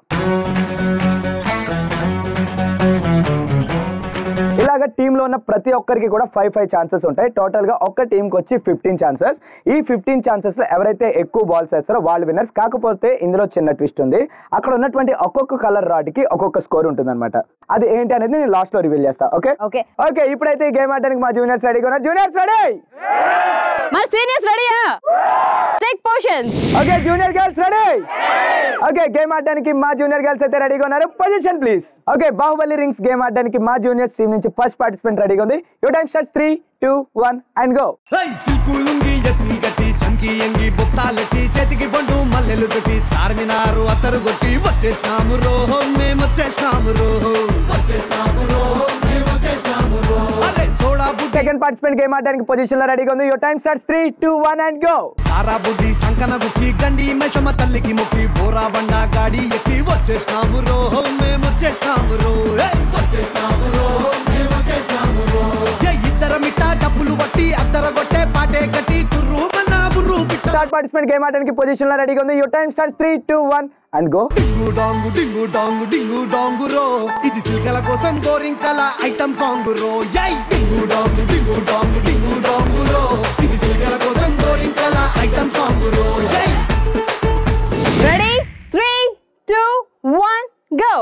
ఇలాగ టీమ్ లో ఉన్న ప్రతి ఒక్కరికి కూడా ఫైవ్ ఫైవ్ ఛాన్సెస్ ఉంటాయి టోటల్ గా ఒక్క టీం కి వచ్చి ఫిఫ్టీన్ ఛాన్సెస్ ఈ ఫిఫ్టీన్ ఛాన్సెస్ లో ఎవరైతే ఎక్కువ బాల్స్ వేస్తారో వాళ్ళు విన్నర్స్ కాకపోతే ఇందులో చిన్న ట్విస్ట్ ఉంది అక్కడ ఉన్నటువంటి ఒక్కొక్క కలర్ రాడ్ కి ఒక్కొక్క స్కోర్ ఉంటుంది అది ఏంటి అనేది నేను లాస్ట్ లో రివీల్ చేస్తా ఓకే ఓకే ఓకే ఇప్పుడైతే ఈ గేమ్ ఆడడానికి మా జూనియర్స్ రెడీగా ఉన్నారు జూనియర్స్ రెడీ మరి సీనియర్స్ రెడీయా take positions okay junior girls ready okay game ఆడడానికి మా జూనియర్ గర్ల్స్ అయితే రెడీగా ఉన్నారు position please okay Baahubali rings game ఆడడానికి మా జూనియర్స్ టీం నుంచి ఫస్ట్ పార్టిసిపెంట్ రెడీగా ఉంది you time start three two one and go silk lungi ఎత్తి గట్టి చంకి ఎంగి బొత్తాలెట్టి చేతికి బండు మల్లెలు చుట్టి చార్మినారు అత్తరు కొట్టి వచ్చేసినాము రోహో మేము వచ్చేసినాము రోహో వచ్చేసినాము రోహో మేము వచ్చేసినాము రోహో అరే సోడా బుద్ధి సెకండ్ పార్టిసిపెంట్ గేమ్ ఆడడానికి పొజిషన్ లో రెడీగా ఉంది you time start three two one and go సారా బుద్ధి సంకన బుక్కి గండి మైసమ్మ తల్లికి మొక్కి బోరా బండ గాడి ఎక్కి వచ్చేసినాము రోహో మేము వచ్చేసినాము రో ఏయ్! వచ్చేసినాము రోహో మేము వచ్చేసినాము రో ఏ ఇద్దర మిట్ట డబ్బులు వట్టి అద్దర కొట్టే పాటే కట్టి తుర్రు మన్నా బుర్రు పిట్ట థర్డ్ పార్టిసిపెంట్ గేమ్ ఆడడానికి పొజిషన్ లో రెడీగా ఉంది you time start three two one and go డింగు డాంగు డింగు డాంగు డింగు డాంగు రో ఇది సిల్కల కోసం గోరింకల ఐటమ్ సాంగ్ రో యై డింగు డాంగు డింగు డాంగు డింగు డాంగు రో ఇది సిల్కల కోసం గోరింకల ఐటమ్ సాంగ్ రో యై ready three two one go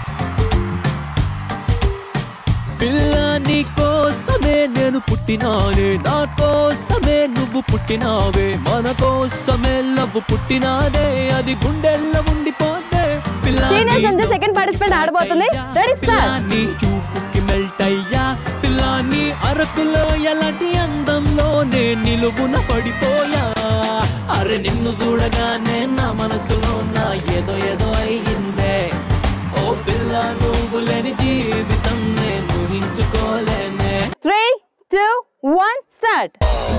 పిల్ల నీ కోసమే నేను పుట్టినానే నా కోసమే నువ్వు పుట్టినావే మన కోసమే లవ్వు పుట్టినాదే అది గుండెల్లో ఉండిపోతే పిల్ల సీనియర్స్ నీ నుంచి సెకండ్ పార్టిసిపెంట్ ఆడబోతుంది రెడీ పిల్ల స్టార్ట్ నీ చూపుకి మెల్ట్ అయ్యా పిల్ల నీ అరకులో ఎలాంటి అందంలోనే నిలువున పడిపోయా అరే నిన్ను చూడగానే నా మనసులో నా ఏదో ఏదో అయిందే ఓ పిల్ల నువ్వు లేని జీవితం నేను ఊహించుకోలేనే three two one start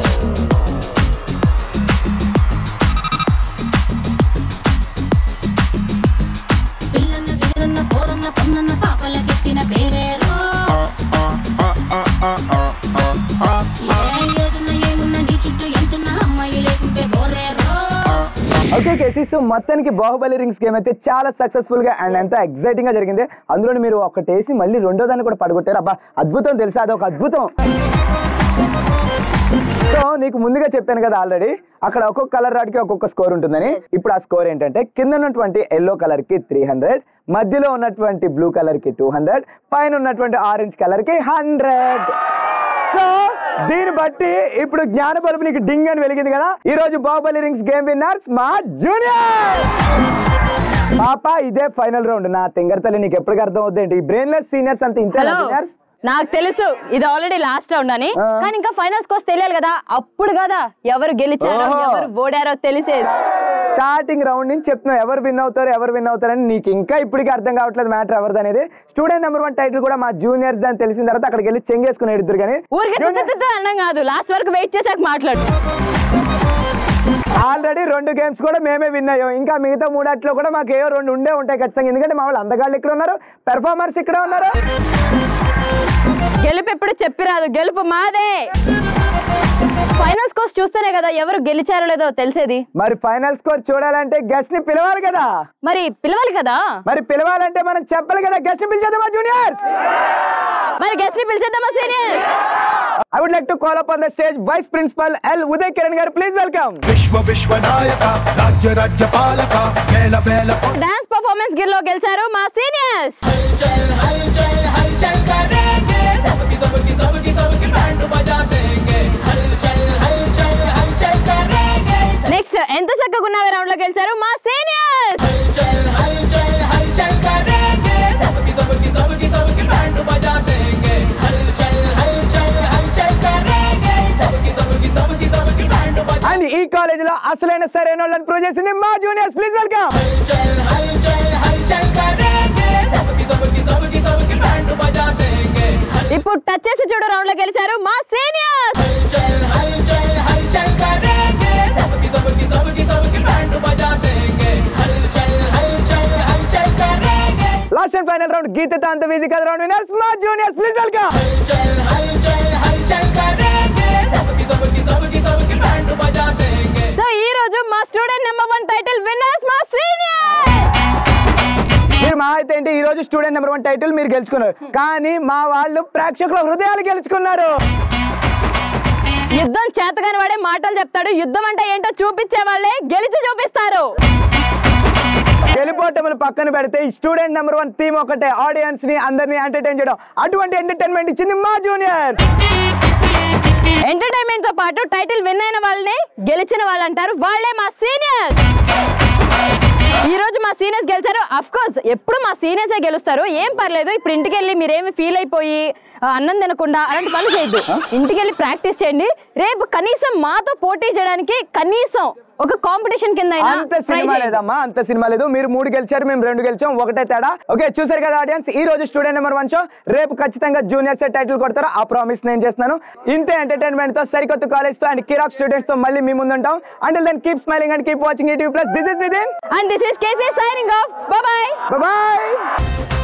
okay కేసీ సో మొత్తానికి బాహుబలి రింగ్స్ గేమ్ అయితే చాలా సక్సెస్ఫుల్ గా అండ్ ఎంతో ఎక్సైటింగ్ గా జరిగింది అందులో మీరు ఒకటేసి మళ్ళీ రెండో దాన్ని కూడా పడగొట్టారు అబ్బా అద్భుతం తెలుసా అదొక అద్భుతం సో నీకు ముందుగా చెప్పాను కదా ఆల్రెడీ అక్కడ ఒక్కొక్క కలర్ రాడ్కి ఒక్కొక్క స్కోర్ ఉంటుందని ఇప్పుడు ఆ స్కోర్ ఏంటంటే కింద ఉన్నటువంటి ఎల్లో కలర్ కి త్రీ హండ్రెడ్ మధ్యలో ఉన్నటువంటి బ్లూ కలర్ కి టూ హండ్రెడ్ పైన ఉన్నటువంటి ఆరెంజ్ కలర్ కి హండ్రెడ్ సో దీన్ని బట్టి ఇప్పుడు జ్ఞాన బల్బు నీకు డింగ్ అని వెలిగింది కదా ఈ రోజు బాహుబలి రింగ్స్ గేమ్ విన్నర్స్ మా జూనియర్ పాప ఇదే ఫైనల్ రౌండ్ నా తింగర్ తల్లి నీకు ఎప్పటికి అర్థం అవుతుంది ఈ బ్రెయిన్లెస్ సీనియర్స్ అంత ఇంతే హలో సీనియర్స్ నాకు తెలుసు ఇది ఆల్రెడీ లాస్ట్ రౌండ్ అని కానీ ఇంకా ఫైనల్స్ కోసం తెలియాలి కదా అప్పుడు కదా ఎవరు గెలిచారో ఓహో. ఎవరు ఓడారో తెలిసేది స్టార్టింగ్ రౌండ్ నుంచి చెప్తున్నావు ఎవరు విన్ అవుతారు ఎవరు విన్ అవుతారని నీకు ఇంకా ఇప్పటికీ అర్థం కావట్లేదు మ్యాటర్ ఎవరిది అనేది స్టూడెంట్ నెంబర్ వన్ టైటిల్ కూడా మా జూనియర్స్ అని తెలిసిన తర్వాత అక్కడికి వెళ్ళి చెంగేసుకుని ఇద్దరు కానీ ఊరికే తుత్తు తుత్తు అన్నం కాదు లాస్ట్ వరకు వెయిట్ చేసాక మాట్లాడు ఆల్రెడీ రెండు గేమ్స్ కూడా మేమే విన్ అయ్యాం ఇంకా మిగతా మూడాట్లో కూడా మాకు ఏవో రెండు ఉండే ఉంటాయి ఖచ్చితంగా ఎందుకంటే మా వాళ్ళు అందగాళ్ళు ఇక్కడ ఉన్నారు పెర్ఫార్మర్స్ ఇక్కడ ఉన్నారు గెలుపు ఎప్పుడు చెప్పిరాదు గెలుపు మాదే ఫైనల్ స్కోర్స్ చూస్తేనే కదా ఎవరు గెలిచారో లేదో తెలిసేది మరి ఫైనల్ స్కోర్ చూడాలంటే గెస్ట్ ని పిలవాలి కదా మరి పిలవాలి కదా మరి పిలవాలంటే మనం చెప్పాలి కదా గెస్ట్ ని పిలిచేద్దామా జూనియర్స్ మరి గెస్ట్ ని పిలిచేద్దామా senior I would like to call up on the stage vice principal L Uday Kiran garu please welcome విశ్వ విశ్వనాయక రాజ్య రాజ్య పాలక వేల వేల డాన్స్ పర్ఫార్మెన్స్ గిర్ లో గెలిచారు మా సీనియర్స్ నెక్స్ట్ ఎంత చక్కగా ఉన్నావే రౌండ్ లో గెలిచారు మా సీనియర్స్ అండ్ ఈ కాలేజ్ లో అసలైన సరైన వాళ్ళని ప్రూవ్ చేసింది మా జూనియర్స్ ప్లీజ్ వెల్కమ్ ఇప్పుడు టచ్ చేసి చూడు రౌండ్ లో గెలిచారు మా seniors last and final round గీత అంత ఫిజికల్ రౌండ్ వినర్స్ మా జూనియర్స్ ప్లీజ్ వెల్కమ్ సో ఈ రోజు మా student number one title winners మా సీనియర్ మీరు మా అయితే ఏంటి ఈ రోజు స్టూడెంట్ నెంబర్ వన్ టైటిల్ మీరు గెలుచుకున్నారు కానీ మా వాళ్ళు ప్రేక్షకుల హృదయాలు గెలుచుకున్నారు యుద్ధం చేతగాని వాడే మాటలు చెప్తాడు యుద్ధం అంటే ఏంటో చూపించే వాళ్ళే గెలిచి చూపిస్తారు గెలిపోటములు పక్కన పెడితే ఈ స్టూడెంట్ నెంబర్ వన్ థీమ్ ఒకటే ఆడియన్స్ ని అందరిని ఎంటర్టైన్ చేయడం అటువంటి ఎంటర్టైన్మెంట్ ఇచ్చింది మా జూనియర్ ఎంటర్టైన్మెంట్ తో పాటు టైటిల్ విన్ అయిన వాళ్ళని గెలిచిన వాళ్ళు అంటారు వాళ్ళే మా సీనియర్ ఈ రోజు మా సీనియర్స్ గెలిచారు అఫ్ కోర్స్ ఎప్పుడు మా సీనియర్సే గెలుస్తారు ఏం పర్లేదు ఇప్పుడు ఇంటికి వెళ్ళి మీరేమి ఫీల్ అయిపోయి ఆ, అన్నం తినకుండా అలాంటి పనులు చేయొద్దు ఇంటికి వెళ్ళి ప్రాక్టీస్ చేయండి రేపు కనీసం మాతో పోటీ చేయడానికి కనీసం ఒక కాంపిటీషన్ కింద అయినా అంత try సినిమా చేయండి. లేదమ్మా అంత సినిమా లేదు మీరు మూడు గెలిచారు మేము రెండు గెలిచాం ఒకటే తేడా ఓకే చూసారు కదా ఆడియన్స్ ఈ రోజు స్టూడెంట్ నెంబర్ వన్ షో రేపు ఖచ్చితంగా జూనియర్స్ టైటిల్ కొడతారు ఆ ప్రామిస్ నేను చేస్తున్నాను ఇంతే ఎంటర్టైన్మెంట్ తో సరికొత్త కాలేజ్ తో అండ్ కిరాక్ స్టూడెంట్స్ తో మళ్ళీ మీ ముందు ఉంటాం and then keep smiling and keep watching ETV plus this is Nitin And this is KC signing off. Bye bye. Bye bye.